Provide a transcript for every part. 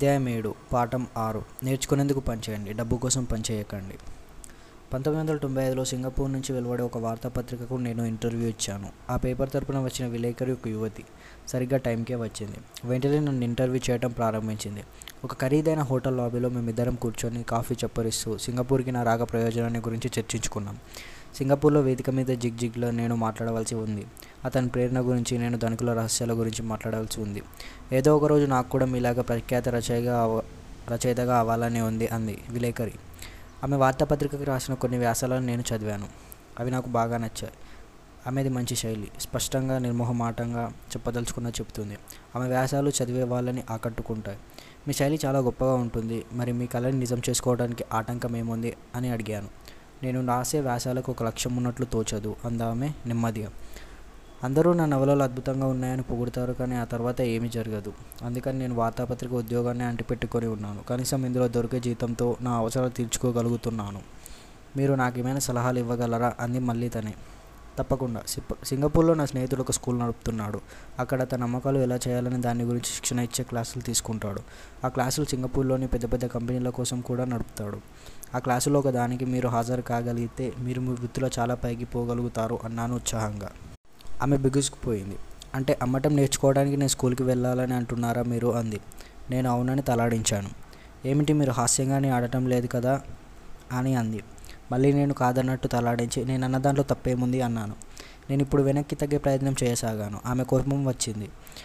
అధ్యాయం ఏడు పాఠం ఆరు నేర్చుకునేందుకు పనిచేయండి డబ్బు కోసం పనిచేయకండి పంతొమ్మిది వందల తొంభై ఐదులో సింగపూర్ నుంచి వెలువడే ఒక వార్తాపత్రికకు నేను ఇంటర్వ్యూ ఇచ్చాను ఆ పేపర్ తరపున వచ్చిన విలేకరి ఒక యువతి సరిగ్గా టైంకే వచ్చింది వెంటనే నన్ను ఇంటర్వ్యూ చేయడం ప్రారంభించింది ఒక ఖరీదైన హోటల్ లాబీలో మేమిద్దరం కూర్చొని కాఫీ చప్పరిస్తూ సింగపూర్కి నా రాక ప్రయోజనాన్ని గురించి చర్చించుకున్నాం సింగపూర్లో వేదిక మీద జిగ్ జిగ్లో నేను మాట్లాడవలసి ఉంది అతని ప్రేరణ గురించి నేను ధనికుల రహస్యాల గురించి మాట్లాడవలసి ఉంది ఏదో ఒక రోజు నాకు కూడా మీలాగా ప్రఖ్యాత రచయిగా అవ రచయితగా అవ్వాలని ఉంది అంది విలేకరి ఆమె వార్తాపత్రికకి రాసిన కొన్ని వ్యాసాలను నేను చదివాను అవి నాకు బాగా నచ్చాయి ఆమెది మంచి శైలి స్పష్టంగా నిర్మోహమాటంగా చెప్పదలుచుకున్న చెప్తుంది ఆమె వ్యాసాలు చదివే వాళ్ళని ఆకట్టుకుంటాయి మీ శైలి చాలా గొప్పగా ఉంటుంది మరి మీ కళని నిజం చేసుకోవడానికి ఆటంకం ఏముంది అని అడిగాను నేను రాసే వ్యాసాలకు ఒక లక్ష్యం ఉన్నట్లు తోచదు అందామె నెమ్మదిగా అందరూ నా నవలలు అద్భుతంగా ఉన్నాయని పొగుడతారు కానీ ఆ తర్వాత ఏమీ జరగదు అందుకని నేను వార్తాపత్రిక ఉద్యోగాన్ని అంటిపెట్టుకొని ఉన్నాను కనీసం ఇందులో దొరికే జీతంతో నా అవసరాలు తీర్చుకోగలుగుతున్నాను మీరు నాకు ఏమైనా సలహాలు ఇవ్వగలరా అంది మళ్ళీ తనే తప్పకుండా సింగపూర్లో నా స్నేహితుడు ఒక స్కూల్ నడుపుతున్నాడు అక్కడ తన అమ్మకాలు ఎలా చేయాలని దాని గురించి శిక్షణ ఇచ్చే క్లాసులు తీసుకుంటాడు ఆ క్లాసులు సింగపూర్లోని పెద్ద పెద్ద కంపెనీల కోసం కూడా నడుపుతాడు ఆ క్లాసులో ఒక దానికి మీరు హాజరు కాగలిగితే మీరు మీ వృత్తిలో చాలా పైకి పోగలుగుతారు అన్నాను ఉత్సాహంగా ఆమె బిగుసుకుపోయింది అంటే అమ్మటం నేర్చుకోవడానికి నేను స్కూల్కి వెళ్ళాలని అంటున్నారా మీరు అంది నేను అవునని తలాడించాను ఏమిటి మీరు హాస్యంగానే ఆడటం లేదు కదా అని అంది మళ్ళీ నేను కాదన్నట్టు తలాడించి నేను అన్న దాంట్లో తప్పేముంది అన్నాను నేను ఇప్పుడు వెనక్కి తగ్గే ప్రయత్నం చేయసాగాను ఆమె కోపం వచ్చింది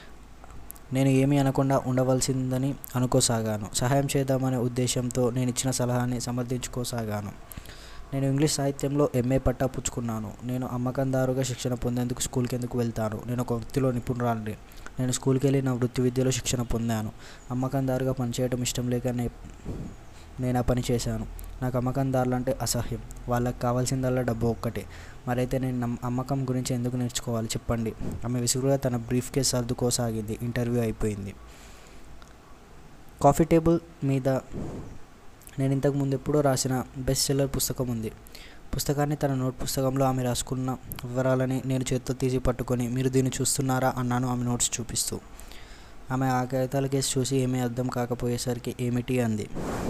నేను ఏమీ అనకుండా ఉండవలసిందని అనుకోసాగాను సహాయం చేద్దామనే ఉద్దేశంతో నేను ఇచ్చిన సలహాని సమర్థించుకోసాగాను నేను ఇంగ్లీష్ సాహిత్యంలో ఎంఏ పట్టా పుచ్చుకున్నాను నేను అమ్మకందారుగా శిక్షణ పొందేందుకు స్కూల్కి ఎందుకు వెళ్తాను నేను ఒక వృత్తిలో నిపుణురాలిని నేను స్కూల్కి వెళ్ళి నా వృత్తి విద్యలో శిక్షణ పొందాను అమ్మకందారుగా పనిచేయడం ఇష్టం లేక నేను ఆ పని చేశాను నాకు అమ్మకందారులు అంటే అసహ్యం వాళ్ళకి కావాల్సిందల్లా డబ్బు ఒక్కటే మరైతే నేను అమ్మకం గురించి ఎందుకు నేర్చుకోవాలి చెప్పండి ఆమె విసుగుగా తన బ్రీఫ్ కేస్ సర్దుకోసాగింది ఇంటర్వ్యూ అయిపోయింది కాఫీ టేబుల్ మీద నేను ఇంతకు ముందు ఎప్పుడో రాసిన బెస్ట్ సెల్లర్ పుస్తకం ఉంది పుస్తకాన్ని తన నోట్ పుస్తకంలో ఆమె రాసుకున్న వివరాలని నేను చేత్తో తీసి పట్టుకొని మీరు దీన్ని చూస్తున్నారా అన్నాను ఆమె నోట్స్ చూపిస్తూ ఆమె ఆ కాగితాల కేసు చూసి ఏమీ అర్థం కాకపోయేసరికి ఏమిటి అంది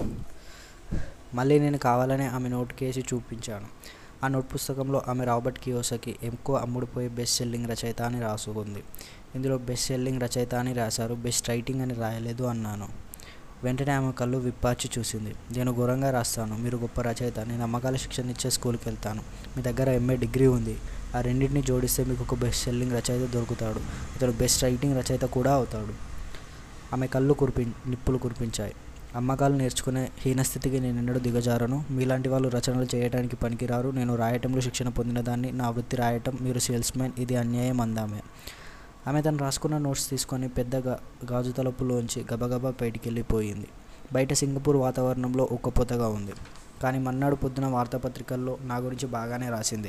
మళ్ళీ నేను కావాలనే ఆమె నోట్ కేసి చూపించాను ఆ నోట్ పుస్తకంలో ఆమె రాబర్ట్ కియోసకి ఎక్కువ అమ్ముడుపోయే బెస్ట్ సెల్లింగ్ రచయిత అని రాసుకుంది ఇందులో బెస్ట్ సెల్లింగ్ రచయిత అని రాశారు బెస్ట్ రైటింగ్ అని రాయలేదు అన్నాను వెంటనే ఆమె కళ్ళు విప్పాచి చూసింది నేను ఘోరంగా రాస్తాను మీరు గొప్ప రచయిత నేను అమ్మకాల శిక్షణ ఇచ్చే స్కూల్కి వెళ్తాను మీ దగ్గర ఎంఏ డిగ్రీ ఉంది ఆ రెండింటిని జోడిస్తే మీకు ఒక బెస్ట్ సెల్లింగ్ రచయిత దొరుకుతాడు అతడు బెస్ట్ రైటింగ్ రచయిత కూడా అవుతాడు ఆమె కళ్ళు కురిపి నిప్పులు కురిపించాయి అమ్మకాలు నేర్చుకునే హీనస్థితికి నేను ఎన్నడూ దిగజారను మీలాంటి వాళ్ళు రచనలు చేయడానికి పనికిరారు నేను రాయటంలో శిక్షణ పొందిన దాన్ని నా వృత్తి రాయటం మీరు సేల్స్మెన్ ఇది అన్యాయం అందామే ఆమె తను రాసుకున్న నోట్స్ తీసుకొని పెద్దగా గాజు తలుపులోంచి గబగబా బయటికి వెళ్ళిపోయింది బయట సింగపూర్ వాతావరణంలో ఉక్కపోతగా ఉంది కానీ మన్నాడు పొద్దున వార్తాపత్రికల్లో నా గురించి బాగానే రాసింది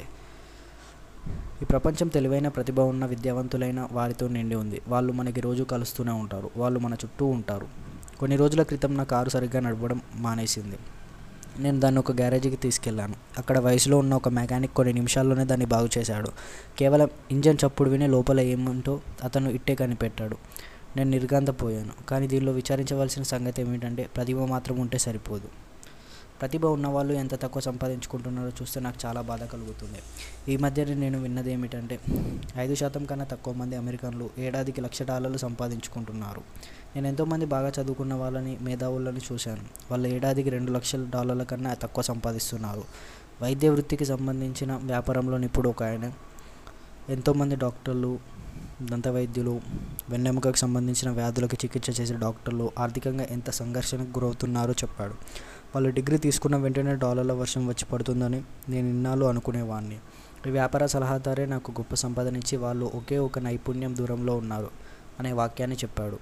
ఈ ప్రపంచం తెలివైన ప్రతిభ ఉన్న విద్యావంతులైన వారితో నిండి ఉంది వాళ్ళు మనకి రోజు కలుస్తూనే ఉంటారు వాళ్ళు మన చుట్టూ ఉంటారు కొన్ని రోజుల క్రితం నా కారు సరిగ్గా నడపడం మానేసింది నేను దాన్ని ఒక గ్యారేజీకి తీసుకెళ్ళాను అక్కడ వయసులో ఉన్న ఒక మెకానిక్ కొన్ని నిమిషాల్లోనే దాన్ని బాగు చేశాడు కేవలం ఇంజన్ చప్పుడు విని లోపల ఏమంటో అతను ఇట్టే కనిపెట్టాడు నేను నిర్గాంతపోయాను కానీ దీనిలో విచారించవలసిన సంగతి ఏమిటంటే ప్రతిభ మాత్రం ఉంటే సరిపోదు ప్రతిభ ఉన్నవాళ్ళు ఎంత తక్కువ సంపాదించుకుంటున్నారో చూస్తే నాకు చాలా బాధ కలుగుతుంది ఈ మధ్య నేను విన్నది ఏమిటంటే ఐదు శాతం కన్నా తక్కువ మంది అమెరికన్లు ఏడాదికి లక్ష డాలర్లు సంపాదించుకుంటున్నారు నేను ఎంతోమంది బాగా చదువుకున్న వాళ్ళని మేధావులని చూశాను వాళ్ళు ఏడాదికి రెండు లక్షల డాలర్ల కన్నా తక్కువ సంపాదిస్తున్నారు వైద్య వృత్తికి సంబంధించిన వ్యాపారంలో ఇప్పుడు ఒక ఆయన ఎంతోమంది డాక్టర్లు దంత వైద్యులు వెన్నెముకకు సంబంధించిన వ్యాధులకు చికిత్స చేసే డాక్టర్లు ఆర్థికంగా ఎంత సంఘర్షణకు గురవుతున్నారో చెప్పాడు వాళ్ళు డిగ్రీ తీసుకున్న వెంటనే డాలర్ల వర్షం వచ్చి పడుతుందని నేను ఇన్నాళ్ళు అనుకునేవాడిని ఈ వ్యాపార సలహాదారే నాకు గొప్ప సంపాదన ఇచ్చి వాళ్ళు ఒకే ఒక నైపుణ్యం దూరంలో ఉన్నారు అనే వాక్యాన్ని చెప్పాడు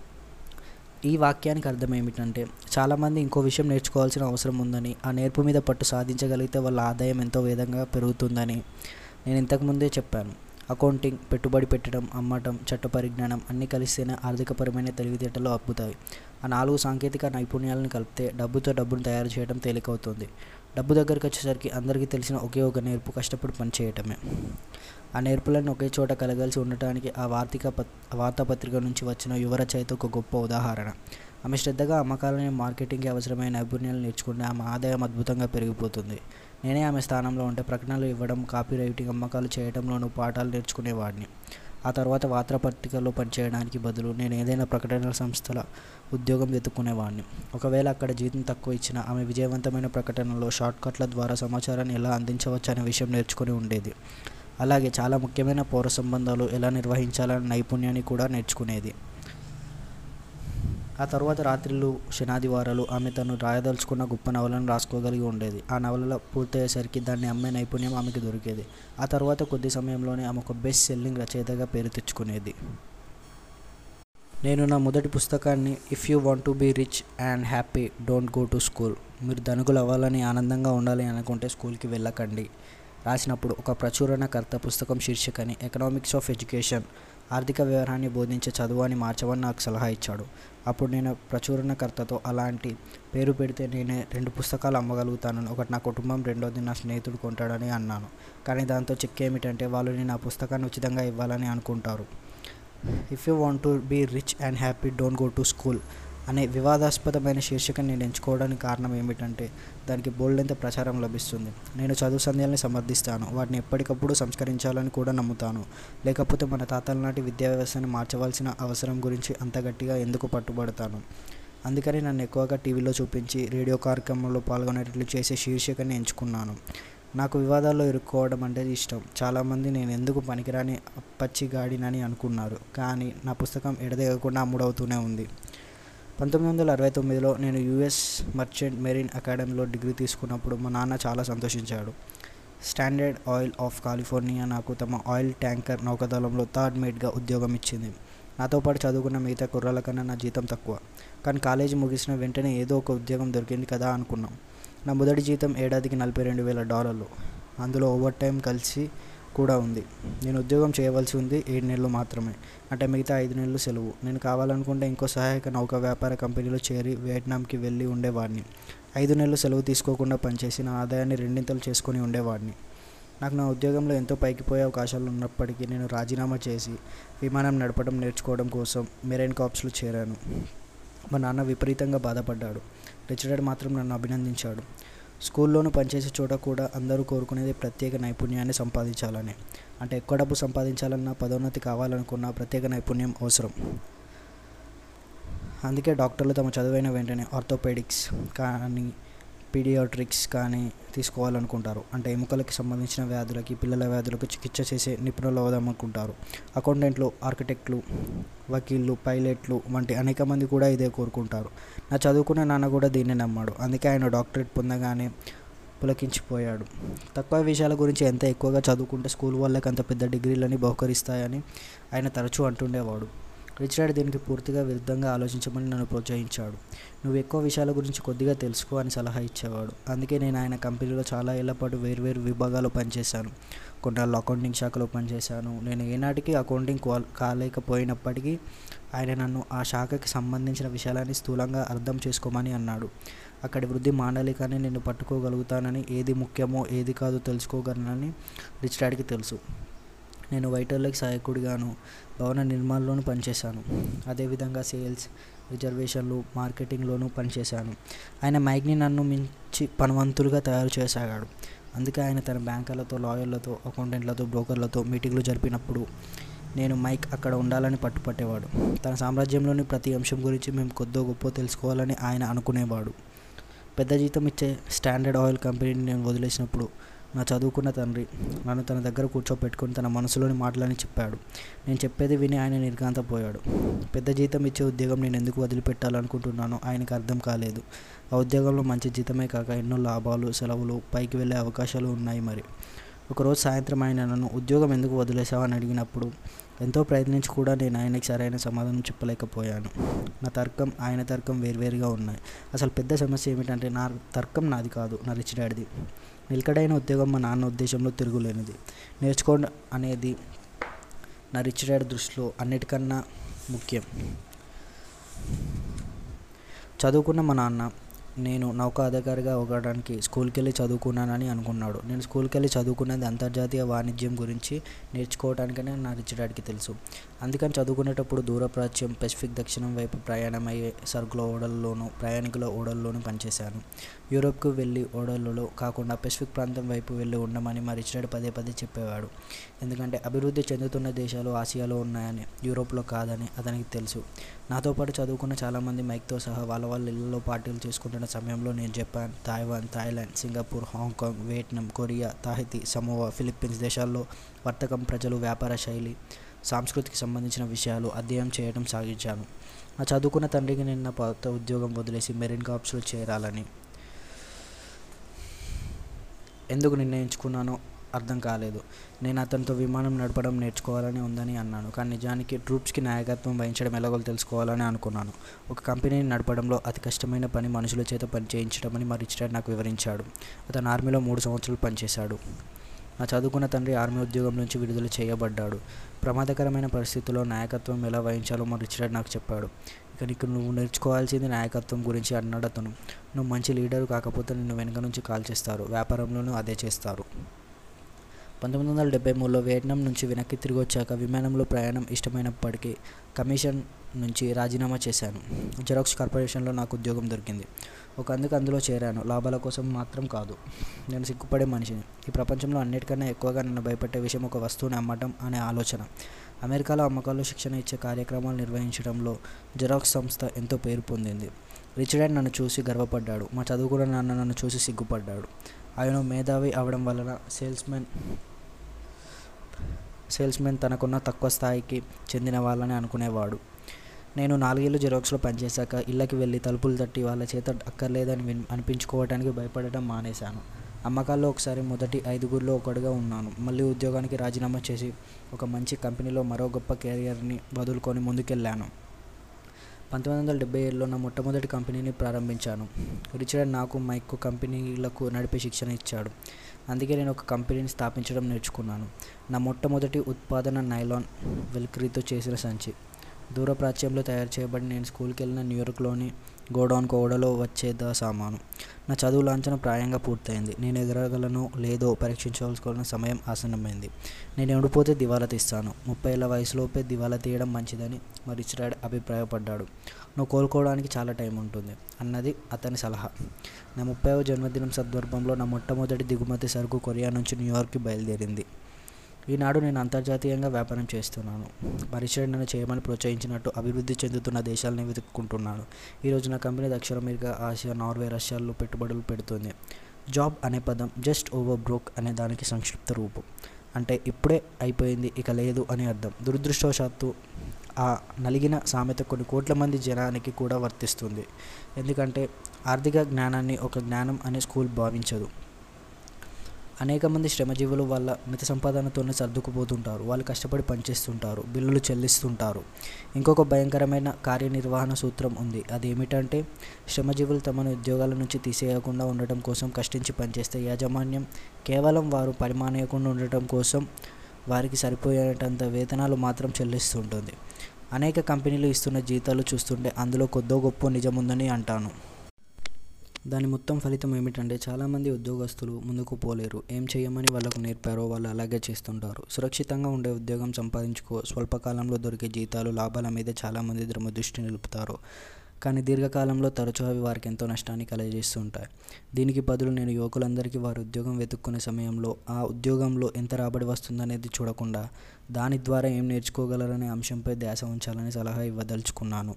ఈ వాక్యానికి అర్థం ఏమిటంటే చాలామంది ఇంకో విషయం నేర్చుకోవాల్సిన అవసరం ఉందని ఆ నేర్పు మీద పట్టు సాధించగలిగితే వాళ్ళ ఆదాయం ఎంతో వేదంగా పెరుగుతుందని నేను ఇంతకుముందే చెప్పాను అకౌంటింగ్ పెట్టుబడి పెట్టడం అమ్మటం చట్ట పరిజ్ఞానం అన్నీ కలిస్తేనే ఆర్థికపరమైన తెలివితేటలు అబ్బుతాయి ఆ నాలుగు సాంకేతిక నైపుణ్యాలను కలిపితే డబ్బుతో డబ్బును తయారు చేయడం తేలికవుతుంది డబ్బు దగ్గరికి వచ్చేసరికి అందరికీ తెలిసిన ఒకే ఒక నేర్పు కష్టపడి పనిచేయటమే ఆ నేర్పులను ఒకే చోట కలగాల్సి ఉండటానికి ఆ వార్తిక పత్ వార్తాపత్రిక నుంచి వచ్చిన యువ రచయిత ఒక గొప్ప ఉదాహరణ ఆమె శ్రద్ధగా అమ్మకాలని మార్కెటింగ్కి అవసరమైన నైపుణ్యాలు నేర్చుకుంటే ఆమె ఆదాయం అద్భుతంగా పెరిగిపోతుంది నేనే ఆమె స్థానంలో ఉంటే ప్రకటనలు ఇవ్వడం కాపీ రైటింగ్ అమ్మకాలు చేయడంలోనూ పాఠాలు నేర్చుకునేవాడిని ఆ తర్వాత వార్తాపత్రికల్లో పనిచేయడానికి బదులు నేను ఏదైనా ప్రకటనల సంస్థల ఉద్యోగం వెతుక్కునేవాడిని ఒకవేళ అక్కడ జీతం తక్కువ ఇచ్చినా ఆమె విజయవంతమైన ప్రకటనలో షార్ట్కట్ల ద్వారా సమాచారాన్ని ఎలా అందించవచ్చు అనే విషయం నేర్చుకుని ఉండేది అలాగే చాలా ముఖ్యమైన పౌర సంబంధాలు ఎలా నిర్వహించాలనే నైపుణ్యాన్ని కూడా నేర్చుకునేది ఆ తర్వాత రాత్రిళ్ళు శనాదివారాలు ఆమె తను రాయదలుచుకున్న గొప్ప నవలను రాసుకోగలిగి ఉండేది ఆ నవల పూర్తయ్యేసరికి దాన్ని అమ్మే నైపుణ్యం ఆమెకు దొరికేది ఆ తర్వాత కొద్ది సమయంలోనే ఆమె ఒక బెస్ట్ సెల్లింగ్ రచయితగా పేరు తెచ్చుకునేది నేను నా మొదటి పుస్తకాన్ని if you want to be rich and happy don't go to school మీరు ధనుకులు అవ్వాలని ఆనందంగా ఉండాలి అనుకుంటే స్కూల్కి వెళ్ళకండి రాసినప్పుడు ఒక ప్రచురణకర్త పుస్తకం శీర్షికని ఎకనామిక్స్ ఆఫ్ ఎడ్యుకేషన్ ఆర్థిక వ్యవహారాన్ని బోధించే చదువు అని మార్చమని నాకు సలహా ఇచ్చాడు అప్పుడు నేను ప్రచురణకర్తతో అలాంటి పేరు పెడితే నేనే రెండు పుస్తకాలు అమ్మగలుగుతానని ఒకటి నా కుటుంబం రెండోది నా స్నేహితుడు కొంటాడని అన్నాను కానీ దాంతో చెక్ ఏమిటంటే వాళ్ళు నేను ఆ పుస్తకాన్ని ఉచితంగా ఇవ్వాలని అనుకుంటారు if you want to be rich and happy don't go to school అనే వివాదాస్పదమైన శీర్షికను నేను ఎంచుకోవడానికి కారణం ఏమిటంటే దానికి బోల్డెంత ప్రచారం లభిస్తుంది నేను చదువు సంధ్యాలని సమర్థిస్తాను వాటిని ఎప్పటికప్పుడు సంస్కరించాలని కూడా నమ్ముతాను లేకపోతే మన తాతల నాటి విద్యా వ్యవస్థని మార్చవలసిన అవసరం గురించి అంత గట్టిగా ఎందుకు పట్టుబడతాను అందుకని నన్ను ఎక్కువగా టీవీలో చూపించి రేడియో కార్యక్రమంలో పాల్గొనేటట్లు చేసే శీర్షికని ఎంచుకున్నాను నాకు వివాదాల్లో ఇరుక్కోవడం అంటే ఇష్టం చాలామంది నేను ఎందుకు పనికిరాని పచ్చి గాడినని అనుకున్నారు కానీ నా పుస్తకం ఎడదెగకుండా అమ్ముడవుతూనే ఉంది పంతొమ్మిది వందల అరవై తొమ్మిదిలో నేను యుఎస్ మర్చెంట్ మెరీన్ అకాడమీలో డిగ్రీ తీసుకున్నప్పుడు మా నాన్న చాలా సంతోషించాడు స్టాండర్డ్ ఆయిల్ ఆఫ్ కాలిఫోర్నియా నాకు తమ ఆయిల్ ట్యాంకర్ నౌకాదళంలో థర్డ్ మేట్గా ఉద్యోగం ఇచ్చింది నాతో పాటు చదువుకున్న మిగతా కుర్రాల కన్నా నా జీతం తక్కువ కానీ కాలేజీ ముగిసిన వెంటనే ఏదో ఒక ఉద్యోగం దొరికింది కదా అనుకున్నాం నా మొదటి జీతం ఏడాదికి నలభై రెండు వేల డాలర్లు అందులో ఓవర్ టైం కలిసి కూడా ఉంది నేను ఉద్యోగం చేయవలసి ఉంది ఏడు నెలలు మాత్రమే అంటే మిగతా ఐదు నెలలు సెలవు నేను కావాలనుకుంటే ఇంకో సహాయక నౌక వ్యాపార కంపెనీలో చేరి వియట్నాంకి వెళ్ళి ఉండేవాడిని ఐదు నెలలు సెలవు తీసుకోకుండా పనిచేసి నా ఆదాయాన్ని రెండింతలు చేసుకొని ఉండేవాడిని నాకు నా ఉద్యోగంలో ఎంతో పైకి పోయే అవకాశాలు ఉన్నప్పటికీ నేను రాజీనామా చేసి విమానం నడపడం నేర్చుకోవడం కోసం మెరైన్ కాప్స్లో చేరాను మా నాన్న విపరీతంగా బాధపడ్డాడు రిచర్డ్ మాత్రం నన్ను అభినందించాడు స్కూల్లోనూ పనిచేసే చోట కూడా అందరూ కోరుకునేది ప్రత్యేక నైపుణ్యాన్ని సంపాదించాలని అంటే ఎక్కువ డబ్బు సంపాదించాలన్నా పదోన్నతి కావాలనుకున్న ప్రత్యేక నైపుణ్యం అవసరం అందుకే డాక్టర్లు తమ చదువైన వెంటనే ఆర్థోపెడిక్స్ కానీ పీడియాట్రిక్స్ కానీ తీసుకోవాలనుకుంటారు అంటే ఎముకలకి సంబంధించిన వ్యాధులకి పిల్లల వ్యాధులకు చికిత్స చేసే నిపుణులు అవుదామనుకుంటారు అకౌంటెంట్లు ఆర్కిటెక్ట్లు వకీళ్ళు పైలట్లు వంటి అనేక మంది కూడా ఇదే కోరుకుంటారు నా చదువుకున్న నాన్న కూడా దీన్ని నమ్మాడు అందుకే ఆయన డాక్టరేట్ పొందగానే పులకించిపోయాడు తక్కువ విషయాల గురించి ఎంత ఎక్కువగా చదువుకుంటే స్కూల్ వాళ్ళకి అంత పెద్ద డిగ్రీలని బహుకరిస్తాయని ఆయన తరచూ అంటుండేవాడు రిచర్డ్ దీనికి పూర్తిగా విరుద్ధంగా ఆలోచించమని నన్ను ప్రోత్సహించాడు నువ్వు ఎక్కువ విషయాల గురించి కొద్దిగా తెలుసుకో అని సలహా ఇచ్చేవాడు అందుకే నేను ఆయన కంపెనీలో చాలా ఏళ్ల పాటు వేర్వేరు విభాగాల్లో పనిచేశాను కొన్నాళ్ళు అకౌంటింగ్ శాఖలో పనిచేశాను నేను ఏనాటికి అకౌంటింగ్ క్వాల్ కాలేకపోయినప్పటికీ ఆయన నన్ను ఆ శాఖకి సంబంధించిన విషయాలని స్థూలంగా అర్థం చేసుకోమని అన్నాడు అక్కడి వృద్ధి మాండలికాన్ని నేను పట్టుకోగలుగుతానని ఏది ముఖ్యమో ఏది కాదో తెలుసుకోగలనని రిచ్ డాడ్కి తెలుసు నేను వైటర్లకు సహాయకుడిగాను భవన నిర్మాణంలోనూ పనిచేశాను అదేవిధంగా సేల్స్ రిజర్వేషన్లు మార్కెటింగ్లోనూ పనిచేశాను ఆయన మైక్ని నన్ను మించి పనవంతులుగా తయారు చేసాగాడు అందుకే ఆయన తన బ్యాంకర్లతో లాయర్లతో అకౌంటెంట్లతో బ్రోకర్లతో మీటింగ్లు జరిపినప్పుడు నేను మైక్ అక్కడ ఉండాలని పట్టుపట్టేవాడు తన సామ్రాజ్యంలోని ప్రతి అంశం గురించి మేము కొద్దో గొప్ప తెలుసుకోవాలని ఆయన అనుకునేవాడు పెద్ద జీతం ఇచ్చే స్టాండర్డ్ ఆయిల్ కంపెనీని నేను వదిలేసినప్పుడు నా చదువుకున్న తండ్రి నన్ను తన దగ్గర కూర్చోపెట్టుకొని తన మనసులోని మాటలని చెప్పాడు నేను చెప్పేది విని ఆయన నిర్గాంతపోయాడు పెద్ద జీతం ఇచ్చే ఉద్యోగం నేను ఎందుకు వదిలిపెట్టాలనుకుంటున్నానో ఆయనకు అర్థం కాలేదు ఆ ఉద్యోగంలో మంచి జీతమే కాక ఎన్నో లాభాలు సెలవులు పైకి వెళ్ళే అవకాశాలు ఉన్నాయి మరి ఒకరోజు సాయంత్రం ఆయన నన్ను ఉద్యోగం ఎందుకు వదిలేసావని అడిగినప్పుడు ఎంతో ప్రయత్నించి కూడా నేను ఆయనకి సరైన సమాధానం చెప్పలేకపోయాను నా తర్కం ఆయన తర్కం వేరువేరుగా ఉన్నాయి అసలు పెద్ద సమస్య ఏమిటంటే నా తర్కం నాది కాదు నా రిచ్ డాడీది నిలకడైన ఉద్యోగం మా నాన్న ఉద్దేశంలో తిరుగులేనిది నేర్చుకోండి అనేది నా రిచ్ డాడ్ దృష్టిలో అన్నిటికన్నా ముఖ్యం చదువుకున్న మా నాన్న నేను నౌకా అధికారిగా అవ్వడానికి స్కూల్కి వెళ్ళి చదువుకున్నానని అనుకున్నాడు నేను స్కూల్కి వెళ్ళి చదువుకున్నది అంతర్జాతీయ వాణిజ్యం గురించి నేర్చుకోవడానికనే నా రిచ్ డాడ్కి తెలుసు అందుకని చదువుకునేటప్పుడు దూర ప్రాచ్యం పెసిఫిక్ దక్షిణం వైపు ప్రయాణమయ్యే సరుకుల ఓడల్లోనూ ప్రయాణికుల ఓడల్లోనూ పనిచేశాను యూరోప్కు వెళ్ళి ఓడలలో కాకుండా పెసిఫిక్ ప్రాంతం వైపు వెళ్ళి ఉండమని మా రిచ్ డాడ్ పదే పదే చెప్పేవాడు ఎందుకంటే అభివృద్ధి చెందుతున్న దేశాలు ఆసియాలో ఉన్నాయని యూరోప్లో కాదని అతనికి తెలుసు నాతో పాటు చదువుకున్న చాలామంది మైక్తో సహా వాళ్ళ వాళ్ళ ఇళ్ళలో పార్టీలు చేసుకుంటున్న సమయంలో నేను Japan Taiwan Thailand Singapore Hong Kong Vietnam Korea Tahiti Samoa Philippines దేశాల్లో వర్తకం ప్రజలు వ్యాపార శైలి సాంస్కృతికి సంబంధించిన విషయాలు అధ్యయనం చేయడం సాగించాను నా చదువుకున్న తండ్రికి నేను నా పాత ఉద్యోగం వదిలేసి మెరీన్ కార్ప్స్లో చేరాలని ఎందుకు నిర్ణయించుకున్నానో అర్థం కాలేదు నేను అతనితో విమానం నడపడం నేర్చుకోవాలని ఉందని అన్నాను కానీ నిజానికి ట్రూప్స్కి నాయకత్వం వహించడం ఎలాగో తెలుసుకోవాలని అనుకున్నాను ఒక కంపెనీని నడపడంలో అతి కష్టమైన పని మనుషుల చేత పని చేయించడమని మా రిచ్ డాడ్ నాకు వివరించాడు అతను ఆర్మీలో మూడు సంవత్సరాలు పనిచేశాడు నా చదువుకున్న తండ్రి ఆర్మీ ఉద్యోగం నుంచి విడుదల చేయబడ్డాడు ప్రమాదకరమైన పరిస్థితుల్లో నాయకత్వం ఎలా వహించాలో మా రిచ్ డాడ్ నాకు చెప్పాడు ఇక నీకు నువ్వు నేర్చుకోవాల్సింది నాయకత్వం గురించి అన్నాడు అతను నువ్వు మంచి లీడర్ కాకపోతే నిన్ను వెనుక నుంచి కాల్ చేస్తారు వ్యాపారంలోనూ అదే చేస్తారు పంతొమ్మిది వందల డెబ్బై మూడులో వియట్నాం నుంచి వెనక్కి తిరిగి వచ్చాక విమానంలో ప్రయాణం ఇష్టమైనప్పటికీ కమిషన్ నుంచి రాజీనామా చేశాను జెరాక్స్ కార్పొరేషన్లో నాకు ఉద్యోగం దొరికింది ఒక అందుకు అందులో చేరాను లాభాల కోసం మాత్రం కాదు నేను సిగ్గుపడే మనిషిని ఈ ప్రపంచంలో అన్నిటికన్నా ఎక్కువగా నన్ను భయపెట్టే విషయం ఒక వస్తువుని అమ్మటం అనే ఆలోచన అమెరికాలో అమ్మకాల్లో శిక్షణ ఇచ్చే కార్యక్రమాలు నిర్వహించడంలో జెరాక్స్ సంస్థ ఎంతో పేరు పొందింది రిచ్ డాడ్ నన్ను చూసి గర్వపడ్డాడు మా చదువుకున్న నాన్న నన్ను చూసి సిగ్గుపడ్డాడు ఆయన మేధావి అవడం వలన సేల్స్మెన్ సేల్స్మెన్ తనకున్న తక్కువ స్థాయికి చెందిన వాళ్ళని అనుకునేవాడు నేను నాలుగేళ్ళు జెరాక్స్లో పనిచేశాక ఇళ్ళకి వెళ్ళి తలుపులు తట్టి వాళ్ళ చేత అక్కర్లేదని విన్ అనిపించుకోవడానికి భయపడటం మానేశాను అమ్మకాల్లో ఒకసారి మొదటి ఐదుగురిలో ఒకడుగా ఉన్నాను మళ్ళీ ఉద్యోగానికి రాజీనామా చేసి ఒక మంచి కంపెనీలో మరో గొప్ప కెరియర్ని వదులుకొని ముందుకెళ్ళాను పంతొమ్మిది వందల డెబ్బై ఏడులో నా మొట్టమొదటి కంపెనీని ప్రారంభించాను రిచర్డ్ నాకు మైక్ కంపెనీలకు నడిపే శిక్షణ ఇచ్చాడు అందుకే నేను ఒక కంపెనీని స్థాపించడం నేర్చుకున్నాను నా మొట్టమొదటి ఉత్పాదన నైలాన్ వెల్క్రీతో చేసిన సంచి దూర ప్రాచ్యంలో తయారు చేయబడి నేను స్కూల్కి వెళ్ళిన న్యూయార్క్లోని గోడౌన్ కోడలో వచ్చేదా సామాను నా చదువు లాంఛన ప్రాయంగా పూర్తయింది నేను ఎగరగలను లేదో పరీక్షించవలసిన సమయం ఆసన్నమైంది నేను ఎండిపోతే దివాలా తీస్తాను ముప్పై ఏళ్ళ వయసులోపే దివాలా తీయడం మంచిదని మా రిచ్ డాడ్ అభిప్రాయపడ్డాడు నువ్వు కోలుకోవడానికి చాలా టైం ఉంటుంది అన్నది అతని సలహా నా ముప్పైవ జన్మదినం సందర్భంలో నా మొట్టమొదటి దిగుమతి సరుకు కొరియా నుంచి న్యూయార్క్కి బయలుదేరింది ఈనాడు నేను అంతర్జాతీయంగా వ్యాపారం చేస్తున్నాను పరిచయం నన్ను చేయమని ప్రోత్సహించినట్టు అభివృద్ధి చెందుతున్న దేశాలని వెతుక్కుంటున్నాను ఈరోజు నా కంపెనీ దక్షిణ అమెరికా ఆసియా నార్వే రష్యాల్లో పెట్టుబడులు పెడుతుంది జాబ్ అనే పదం జస్ట్ ఓవర్ బ్రోక్ అనే దానికి సంక్షిప్త రూపం అంటే ఇప్పుడే అయిపోయింది ఇక లేదు అని అర్థం దురదృష్టవశాత్తు ఆ నలిగిన సామెత కొన్ని కోట్ల మంది జనానికి కూడా వర్తిస్తుంది ఎందుకంటే ఆర్థిక జ్ఞానాన్ని ఒక జ్ఞానం అనే స్కూల్ భావించదు అనేక మంది శ్రమజీవులు వాళ్ళ మిత సంపాదనతోనే సర్దుకుపోతుంటారు వాళ్ళు కష్టపడి పనిచేస్తుంటారు బిల్లులు చెల్లిస్తుంటారు ఇంకొక భయంకరమైన కార్యనిర్వహణ సూత్రం ఉంది అది ఏమిటంటే శ్రమజీవులు తమను ఉద్యోగాల నుంచి తీసేయకుండా ఉండటం కోసం కష్టించి పనిచేస్తే యాజమాన్యం కేవలం వారు పరిమానేయకుండా ఉండటం కోసం వారికి సరిపోయేటంత వేతనాలు మాత్రం చెల్లిస్తుంటుంది అనేక కంపెనీలు ఇస్తున్న జీతాలు చూస్తుంటే అందులో కొద్దో గొప్ప నిజముందని అంటాను దాని మొత్తం ఫలితం ఏమిటంటే చాలామంది ఉద్యోగస్తులు ముందుకు పోలేరు ఏం చేయమని వాళ్ళకు నేర్పారో వాళ్ళు అలాగే చేస్తుంటారు సురక్షితంగా ఉండే ఉద్యోగం సంపాదించుకో స్వల్పకాలంలో దొరికే జీతాలు లాభాల మీద చాలామంది ద్రమ దృష్టి నిలుపుతారు కానీ దీర్ఘకాలంలో తరచూ అవి వారికి ఎంతో నష్టాన్ని కలుగజేస్తుంటాయి దీనికి బదులు నేను యువకులందరికీ వారి ఉద్యోగం వెతుక్కునే సమయంలో ఆ ఉద్యోగంలో ఎంత రాబడి వస్తుందనేది చూడకుండా దాని ద్వారా ఏం నేర్చుకోగలరనే అంశంపై ధ్యాస ఉంచాలని సలహా ఇవ్వదలుచుకున్నాను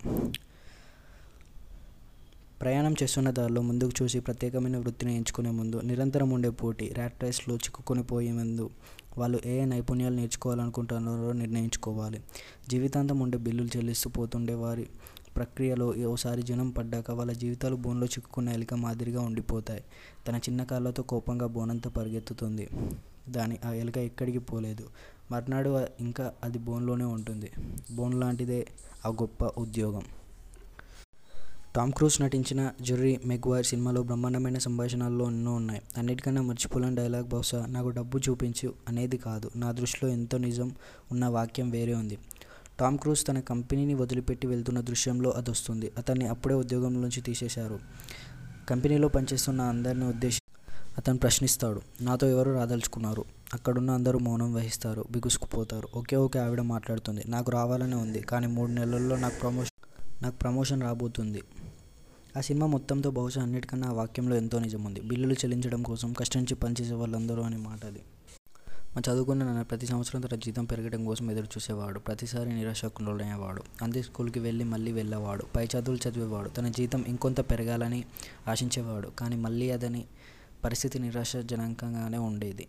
ప్రయాణం చేస్తున్న దారిలో ముందుకు చూసి ప్రత్యేకమైన వృత్తిని ఎంచుకునే ముందు నిరంతరం ఉండే పోటీ ర్యాట్ రేస్లో చిక్కుకొని పోయే ముందు వాళ్ళు ఏ నైపుణ్యాలు నేర్చుకోవాలనుకుంటున్నారో నిర్ణయించుకోవాలి జీవితాంతం ఉండే బిల్లులు చెల్లిస్తూ పోతుండే వారి ప్రక్రియలో ఓసారి జనం పడ్డాక వాళ్ళ జీవితాలు బోన్లో చిక్కుకున్న ఎలిక మాదిరిగా ఉండిపోతాయి తన చిన్న కాళ్ళతో కోపంగా బోనంతా పరిగెత్తుతుంది దాని ఆ ఎలుక ఎక్కడికి పోలేదు మర్నాడు ఇంకా అది బోన్లోనే ఉంటుంది బోన్ లాంటిదే ఆ గొప్ప ఉద్యోగం టామ్ క్రూజ్ నటించిన జెర్రీ మెగ్వైర్ సినిమాలో బ్రహ్మాండమైన సంభాషణల్లో ఎన్నో ఉన్నాయి అన్నిటికన్నా మర్చిపోలేని డైలాగ్ బహుశా నాకు డబ్బు చూపించు అనేది కాదు నా దృష్టిలో ఎంతో నిజం ఉన్న వాక్యం వేరే ఉంది టామ్ క్రూజ్ తన కంపెనీని వదిలిపెట్టి వెళ్తున్న దృశ్యంలో అది వస్తుంది అతన్ని అప్పుడే ఉద్యోగం నుంచి తీసేశారు కంపెనీలో పనిచేస్తున్న అందరిని ఉద్దేశించి అతను ప్రశ్నిస్తాడు నాతో ఎవరు రాదలుచుకున్నారు అక్కడున్న అందరూ మౌనం వహిస్తారు బిగుసుకుపోతారు ఒకే ఒకే ఆవిడ మాట్లాడుతుంది నాకు రావాలనే ఉంది కానీ మూడు నెలల్లో నాకు ప్రమోషన్ నాకు ప్రమోషన్ రాబోతుంది ఆ సినిమా మొత్తంతో బహుశా అన్నిటికన్నా ఆ వాక్యంలో ఎంతో నిజం ఉంది బిల్లులు చెల్లించడం కోసం కష్టించి పనిచేసే వాళ్ళందరూ అనే మాట అది మా చదువుకున్న నాన్న ప్రతి సంవత్సరం తన జీతం పెరగడం కోసం ఎదురు చూసేవాడు ప్రతిసారి నిరాశకు లోనయ్యేవాడు అందే స్కూల్కి వెళ్ళి మళ్ళీ వెళ్ళేవాడు పై చదువులు చదివేవాడు తన జీతం ఇంకొంత పెరగాలని ఆశించేవాడు కానీ మళ్ళీ అదని పరిస్థితి నిరాశజనకంగానే ఉండేది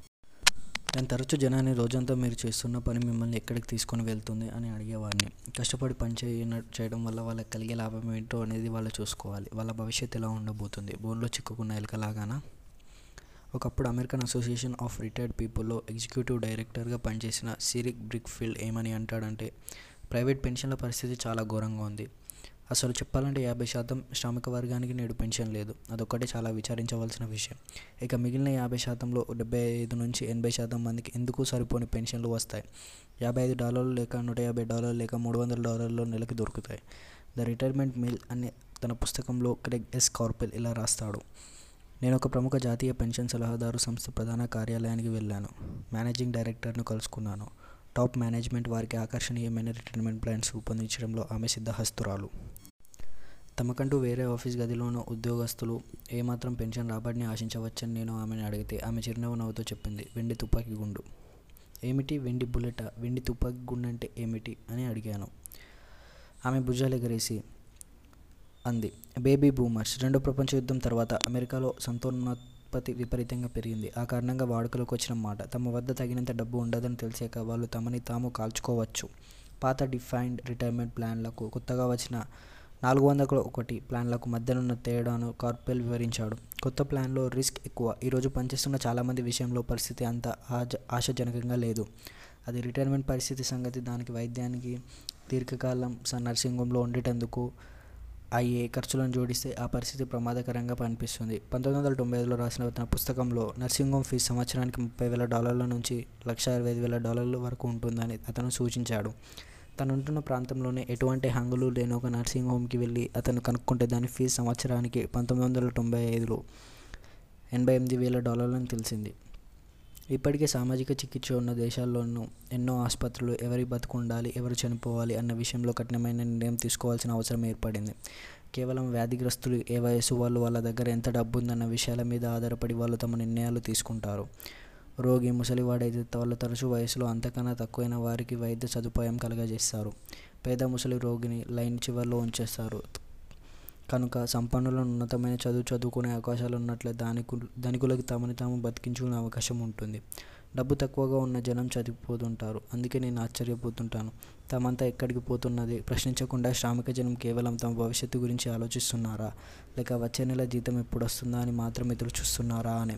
నేను తరచూ జనాన్ని రోజంతా మీరు చేస్తున్న పని మిమ్మల్ని ఎక్కడికి తీసుకొని వెళ్తుంది అని అడిగేవాడిని కష్టపడి పని చేయ చేయడం వల్ల వాళ్ళకి కలిగే లాభం ఏంటో అనేది వాళ్ళు చూసుకోవాలి వాళ్ళ భవిష్యత్తు ఎలా ఉండబోతుంది బోన్లో చిక్కుకున్న ఎలకలాగానా ఒకప్పుడు అమెరికన్ అసోసియేషన్ ఆఫ్ రిటైర్డ్ పీపుల్లో ఎగ్జిక్యూటివ్ డైరెక్టర్గా పనిచేసిన సిరిక్ బ్రిక్ఫీల్డ్ ఏమని అంటాడంటే ప్రైవేట్ పెన్షన్ల పరిస్థితి చాలా ఘోరంగా ఉంది అసలు చెప్పాలంటే యాభై శాతం శ్రామిక వర్గానికి నేడు పెన్షన్ లేదు అదొక్కటే చాలా విచారించవలసిన విషయం ఇక మిగిలిన యాభై శాతంలో డెబ్బై ఐదు నుంచి ఎనభై శాతం మందికి ఎందుకు సరిపోని పెన్షన్లు వస్తాయి యాభై ఐదు డాలర్లు లేక నూట యాభై డాలర్లు లేక మూడు వందల డాలర్లు నెలకి దొరుకుతాయి ద రిటైర్మెంట్ మిల్ అనే తన పుస్తకంలో క్రెగ్ ఎస్ కార్పెల్ ఇలా రాస్తాడు నేను ఒక ప్రముఖ జాతీయ పెన్షన్ సలహాదారు సంస్థ ప్రధాన కార్యాలయానికి వెళ్ళాను మేనేజింగ్ డైరెక్టర్ను కలుసుకున్నాను టాప్ మేనేజ్మెంట్ వారికి ఆకర్షణీయమైన రిటైర్మెంట్ ప్లాన్స్ రూపొందించడంలో ఆమె సిద్ధహస్తురాలు తమకంటూ వేరే ఆఫీస్ గదిలోనూ ఉద్యోగస్తులు ఏమాత్రం పెన్షన్ రాబడిని ఆశించవచ్చని నేను ఆమెను అడిగితే ఆమె చిరునవ్వు నవ్వుతో చెప్పింది వెండి తుపాకీ గుండు ఏమిటి వెండి బుల్లెటా వెండి తుపాకీ గుండు అంటే ఏమిటి అని అడిగాను ఆమె భుజాలు ఎగరేసి అంది బేబీ బూమర్స్ రెండో ప్రపంచ యుద్ధం తర్వాత అమెరికాలో సంతానోత్పత్తి విపరీతంగా పెరిగింది ఆ కారణంగా వాడుకలోకి వచ్చిన మాట తమ వద్ద తగినంత డబ్బు ఉండదని తెలిసాక వాళ్ళు తమని తాము కాల్చుకోవచ్చు పాత డిఫైన్డ్ రిటైర్మెంట్ ప్లాన్లకు కొత్తగా వచ్చిన నాలుగు వందల ఒకటి ప్లాన్లకు మధ్యనున్న తేడాను కార్పెల్ వివరించాడు కొత్త ప్లాన్లో రిస్క్ ఎక్కువ ఈరోజు పనిచేస్తున్న చాలామంది విషయంలో పరిస్థితి అంత ఆజ ఆశాజనకంగా లేదు అది రిటైర్మెంట్ పరిస్థితి సంగతి దానికి వైద్యానికి దీర్ఘకాలం నర్సింగ్ హోమ్లో ఉండేటందుకు అయ్యే ఖర్చులను జోడిస్తే ఆ పరిస్థితి ప్రమాదకరంగా కనిపిస్తుంది పంతొమ్మిది వందల తొంభై ఐదులో రాసిన తన పుస్తకంలో నర్సింగ్ హోమ్ ఫీజు సంవత్సరానికి ముప్పై వేల డాలర్ల నుంచి లక్ష అరవై ఐదు వేల డాలర్ల వరకు ఉంటుందని అతను సూచించాడు తను ఉంటున్న ప్రాంతంలోనే ఎటువంటి హంగులు లేని ఒక నర్సింగ్ హోమ్కి వెళ్ళి అతను కనుక్కుంటే దాని ఫీజు సంవత్సరానికి పంతొమ్మిది వందల తొంభై ఐదులో ఎనభై ఎనిమిది వేల డాలర్లని తెలిసింది ఇప్పటికే సామాజిక చికిత్స ఉన్న దేశాల్లోనూ ఎన్నో ఆసుపత్రులు ఎవరి బతుకు ఉండాలి ఎవరు చనిపోవాలి అన్న విషయంలో కఠినమైన నిర్ణయం తీసుకోవాల్సిన అవసరం ఏర్పడింది కేవలం వ్యాధిగ్రస్తులు ఏ వయసు వాళ్ళు వాళ్ళ దగ్గర ఎంత డబ్బు ఉందన్న విషయాల మీద ఆధారపడి వాళ్ళు తమ నిర్ణయాలు తీసుకుంటారు రోగి ముసలివాడైతే వాళ్ళు తరచూ వయసులో అంతకన్నా తక్కువైన వారికి వైద్య సదుపాయం కలగజేస్తారు పేద ముసలి రోగిని లైన్ చివరిలో ఉంచేస్తారు కనుక సంపన్నులను ఉన్నతమైన చదువు చదువుకునే అవకాశాలు ఉన్నట్లే ధనికు ధనికులకు తమని తాము బతికించుకునే అవకాశం ఉంటుంది డబ్బు తక్కువగా ఉన్న జనం చదివిపోతుంటారు అందుకే నేను ఆశ్చర్యపోతుంటాను తమంతా ఎక్కడికి పోతున్నది ప్రశ్నించకుండా శ్రామిక జనం కేవలం తమ భవిష్యత్తు గురించి ఆలోచిస్తున్నారా లేక వచ్చే నెల జీతం ఎప్పుడు వస్తుందా అని మాత్రం ఎదురు చూస్తున్నారా అని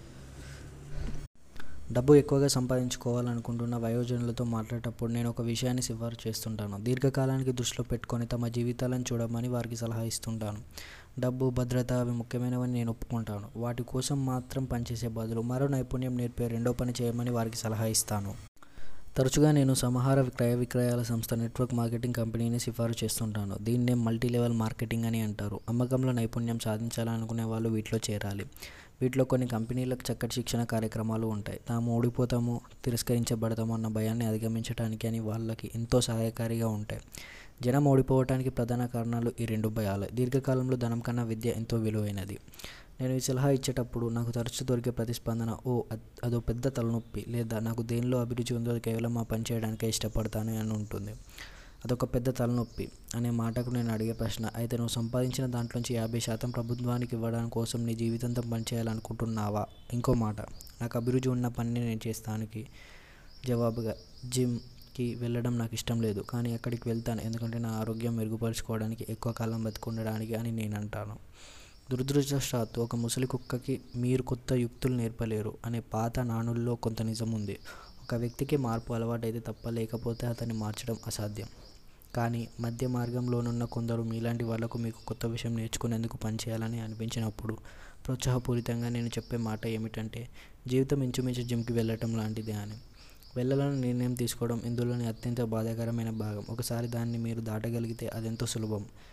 డబ్బు ఎక్కువగా సంపాదించుకోవాలనుకుంటున్న వయోజనులతో మాట్లాడేటప్పుడు నేను ఒక విషయాన్ని సిఫారు చేస్తుంటాను దీర్ఘకాలానికి దృష్టిలో పెట్టుకొని తమ జీవితాలను చూడమని వారికి సలహా ఇస్తుంటాను డబ్బు భద్రత అవి ముఖ్యమైనవని నేను ఒప్పుకుంటాను వాటి కోసం మాత్రం పనిచేసే బదులు మరో నైపుణ్యం నేర్పే రెండో పని చేయమని వారికి సలహా ఇస్తాను తరచుగా నేను సమాహార క్రయ విక్రయాల సంస్థ నెట్వర్క్ మార్కెటింగ్ కంపెనీని సిఫారు చేస్తుంటాను దీన్నే మల్టీ లెవెల్ మార్కెటింగ్ అని అంటారు అమ్మకంలో నైపుణ్యం సాధించాలనుకునే వాళ్ళు వీటిలో చేరాలి వీటిలో కొన్ని కంపెనీలకు చక్కటి శిక్షణ కార్యక్రమాలు ఉంటాయి తాము ఓడిపోతాము తిరస్కరించబడతాము అన్న భయాన్ని అధిగమించడానికి అని వాళ్ళకి ఎంతో సహాయకారిగా ఉంటాయి జనం ఓడిపోవటానికి ప్రధాన కారణాలు ఈ రెండు భయాలే దీర్ఘకాలంలో ధనం కన్నా విద్య ఎంతో విలువైనది నేను ఈ సలహా ఇచ్చేటప్పుడు నాకు తరచు దొరికే ప్రతిస్పందన ఓ అదో పెద్ద తలనొప్పి లేదా నాకు దేనిలో అభిరుచి ఉందో కేవలం ఆ పని చేయడానికే ఇష్టపడతాను అని ఉంటుంది అదొక పెద్ద తలనొప్పి అనే మాటకు నేను అడిగే ప్రశ్న అయితే నువ్వు సంపాదించిన దాంట్లోంచి యాభై శాతం ప్రభుత్వానికి ఇవ్వడం కోసం నీ జీవితంతో పనిచేయాలనుకుంటున్నావా ఇంకో మాట నాకు అభిరుచి ఉన్న పనిని నేను చేస్తానికి జవాబుగా జిమ్కి వెళ్ళడం నాకు ఇష్టం లేదు కానీ అక్కడికి వెళ్తాను ఎందుకంటే నా ఆరోగ్యం మెరుగుపరుచుకోవడానికి ఎక్కువ కాలం బతుకుండడానికి అని నేను అంటాను దురదృష్టవశాత్తు ఒక ముసలి కుక్కకి మీరు కొత్త యుక్తులు నేర్పలేరు అనే పాత నానుల్లో కొంత నిజం ఉంది ఒక వ్యక్తికి మార్పు అలవాటైతే తప్ప లేకపోతే అతన్ని మార్చడం అసాధ్యం కానీ మధ్య మార్గంలోనున్న కొందరు మీలాంటి వాళ్ళకు మీకు కొత్త విషయం నేర్చుకునేందుకు పనిచేయాలని అనిపించినప్పుడు ప్రోత్సాహపూరితంగా నేను చెప్పే మాట ఏమిటంటే జీవితం ఇంచుమించు జిమ్కి వెళ్ళటం లాంటిదే అని వెళ్ళాలని నిర్ణయం తీసుకోవడం ఇందులోని అత్యంత బాధాకరమైన భాగం ఒకసారి దాన్ని మీరు దాటగలిగితే అదెంతో సులభం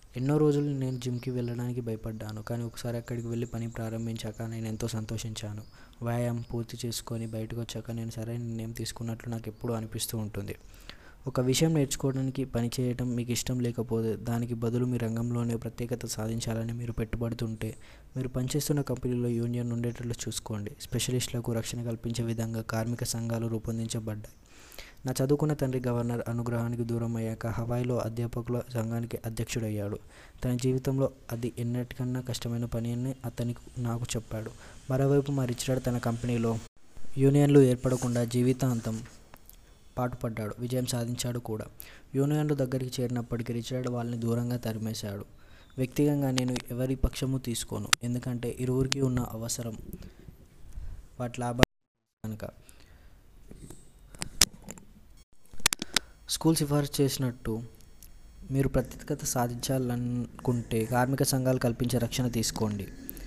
ఎన్నో రోజులు నేను జిమ్కి వెళ్ళడానికి భయపడ్డాను కానీ ఒకసారి అక్కడికి వెళ్ళి పని ప్రారంభించాక నేను ఎంతో సంతోషించాను వ్యాయామం పూర్తి చేసుకొని బయటకు వచ్చాక నేను సరైన నిర్ణయం తీసుకున్నట్లు నాకు ఎప్పుడూ అనిపిస్తూ ఉంటుంది ఒక విషయం నేర్చుకోవడానికి పని చేయటం మీకు ఇష్టం లేకపోతే దానికి బదులు మీ రంగంలోనే ప్రత్యేకత సాధించాలని మీరు పెట్టుబడుతుంటే మీరు పనిచేస్తున్న కంపెనీలో యూనియన్ ఉండేటట్లు చూసుకోండి స్పెషలిస్టులకు రక్షణ కల్పించే విధంగా కార్మిక సంఘాలు రూపొందించబడ్డాయి నా చదువుకున్న తండ్రి గవర్నర్ అనుగ్రహానికి దూరం అయ్యాక హవాయిలో అధ్యాపకుల సంఘానికి అధ్యక్షుడయ్యాడు తన జీవితంలో అది ఎన్నటికన్నా కష్టమైన పని అని అతనికి నాకు చెప్పాడు మరోవైపు మా రిచర్డ్ తన కంపెనీలో యూనియన్లు ఏర్పడకుండా జీవితాంతం పాటుపడ్డాడు విజయం సాధించాడు కూడా యూనియన్లు దగ్గరికి చేరినప్పటికీ రిచర్డ్ వాళ్ళని దూరంగా తరిమేశాడు వ్యక్తిగతంగా నేను ఎవరి పక్షము తీసుకోను ఎందుకంటే ఇరువురికి ఉన్న అవసరం వాటి లాభం కనుక స్కూల్ సిఫార్సు చేసినట్టు మీరు ప్రత్యేకత సాధించాలనుకుంటే కార్మిక సంఘాలు కల్పించే రక్షణ తీసుకోండి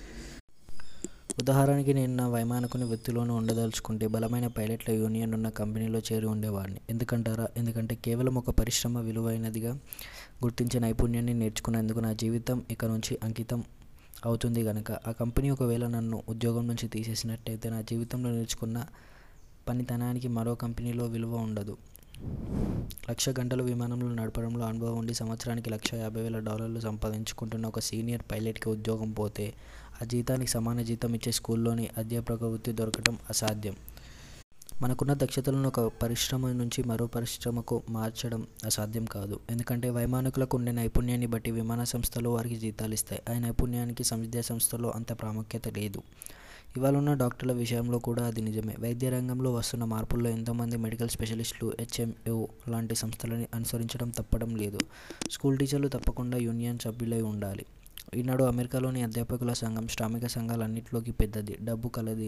ఉదాహరణకి నేను నా వైమానికుని వృత్తిలోనే ఉండదలుచుకుంటే బలమైన పైలట్ల యూనియన్ ఉన్న కంపెనీలో చేరి ఉండేవాడిని ఎందుకంటారా ఎందుకంటే కేవలం ఒక పరిశ్రమ విలువైనదిగా గుర్తించే నైపుణ్యాన్ని నేర్చుకునేందుకు నా జీవితం ఇక నుంచి అంకితం అవుతుంది కనుక ఆ కంపెనీ ఒకవేళ నన్ను ఉద్యోగం నుంచి తీసేసినట్టయితే నా జీవితంలో నేర్చుకున్న పనితనానికి మరో కంపెనీలో విలువ ఉండదు లక్ష గంటలు విమానంలో నడపడంలో అనుభవం ఉండి సంవత్సరానికి లక్ష యాభై వేల డాలర్లు సంపాదించుకుంటున్న ఒక సీనియర్ పైలట్కి ఉద్యోగం పోతే ఆ జీతానికి సమాన జీతం ఇచ్చే స్కూల్లోని అధ్యాపక వృత్తి దొరకడం అసాధ్యం మనకున్న దక్షతలను ఒక పరిశ్రమ నుంచి మరో పరిశ్రమకు మార్చడం అసాధ్యం కాదు ఎందుకంటే వైమానికులకు ఉండే నైపుణ్యాన్ని బట్టి విమాన సంస్థలు వారికి జీతాలు ఇస్తాయి ఆ నైపుణ్యానికి విద్యా సంస్థలో అంత ప్రాముఖ్యత లేదు ఇవాళ ఉన్న డాక్టర్ల విషయంలో కూడా అది నిజమే వైద్య రంగంలో వస్తున్న మార్పుల్లో ఎంతోమంది మెడికల్ స్పెషలిస్టులు హెచ్ఎంఓ లాంటి సంస్థలని అనుసరించడం తప్పడం లేదు స్కూల్ టీచర్లు తప్పకుండా యూనియన్ సభ్యులై ఉండాలి ఈనాడు అమెరికాలోని అధ్యాపకుల సంఘం శ్రామిక సంఘాలన్నింటిలోకి పెద్దది డబ్బు కలది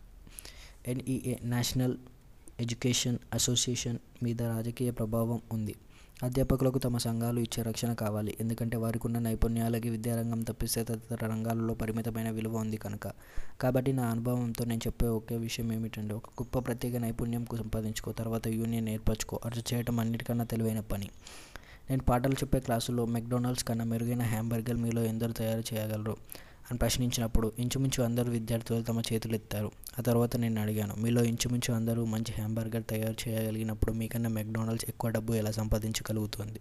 ఎన్ఈఏ నేషనల్ ఎడ్యుకేషన్ అసోసియేషన్ మీద రాజకీయ ప్రభావం ఉంది అధ్యాపకులకు తమ సంఘాలు ఇచ్చే రక్షణ కావాలి ఎందుకంటే వారికి ఉన్న నైపుణ్యాలకి విద్యారంగం తప్పిస్తే తదితర రంగాలలో పరిమితమైన విలువ ఉంది కనుక కాబట్టి నా అనుభవంతో నేను చెప్పే ఒకే విషయం ఏమిటంటే ఒక గొప్ప ప్రత్యేక నైపుణ్యం సంపాదించుకో తర్వాత యూనియన్ ఏర్పరచుకో అటు చేయటం అన్నిటికన్నా తెలివైన పని నేను పాటలు చెప్పే క్లాసులో మెక్డొనాల్డ్స్ కన్నా మెరుగైన హ్యాంబర్గర్ మీలో ఎందరు తయారు చేయగలరు అని ప్రశ్నించినప్పుడు ఇంచుమించు అందరు విద్యార్థులు తమ చేతులు ఎత్తారు ఆ తర్వాత నేను అడిగాను మీలో ఇంచుమించు అందరూ మంచి హ్యాంబర్గర్ తయారు చేయగలిగినప్పుడు మీకన్నా మెక్డొనాల్డ్స్ ఎక్కువ డబ్బు ఎలా సంపాదించగలుగుతుంది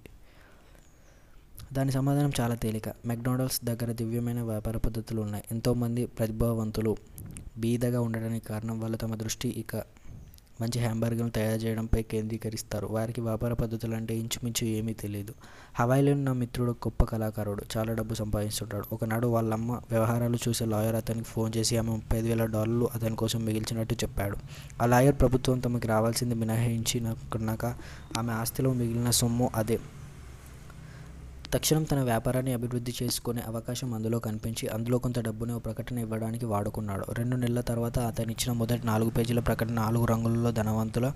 దాని సమాధానం చాలా తేలిక మెక్డొనాల్డ్స్ దగ్గర దివ్యమైన వ్యాపార పద్ధతులు ఉన్నాయి ఎంతోమంది ప్రతిభావంతులు బీదగా ఉండడానికి కారణం వాళ్ళు తమ దృష్టి ఇక మంచి హ్యాంబర్గర్ను తయారు చేయడంపై కేంద్రీకరిస్తారు వారికి వ్యాపార పద్ధతులు అంటే ఇంచుమించు ఏమీ తెలియదు హవాయిలోని నా మిత్రుడు గొప్ప కళాకారుడు చాలా డబ్బు సంపాదిస్తుంటాడు ఒకనాడు వాళ్ళమ్మ వ్యవహారాలు చూసే లాయర్ అతనికి ఫోన్ చేసి ఆమె ముప్పై ఐదు వేల డాలర్లు అతని కోసం మిగిల్చినట్టు చెప్పాడు ఆ లాయర్ ప్రభుత్వం తమకి రావాల్సింది మినహాయించినాక ఆమె ఆస్తిలో మిగిలిన సొమ్ము అదే తక్షణం తన వ్యాపారాన్ని అభివృద్ధి చేసుకునే అవకాశం అందులో కనిపించి అందులో కొంత డబ్బుని ఓ ప్రకటన ఇవ్వడానికి వాడుకున్నాడు రెండు నెలల తర్వాత అతను ఇచ్చిన మొదటి నాలుగు పేజీల ప్రకటన నాలుగు రంగులలో ధనవంతుల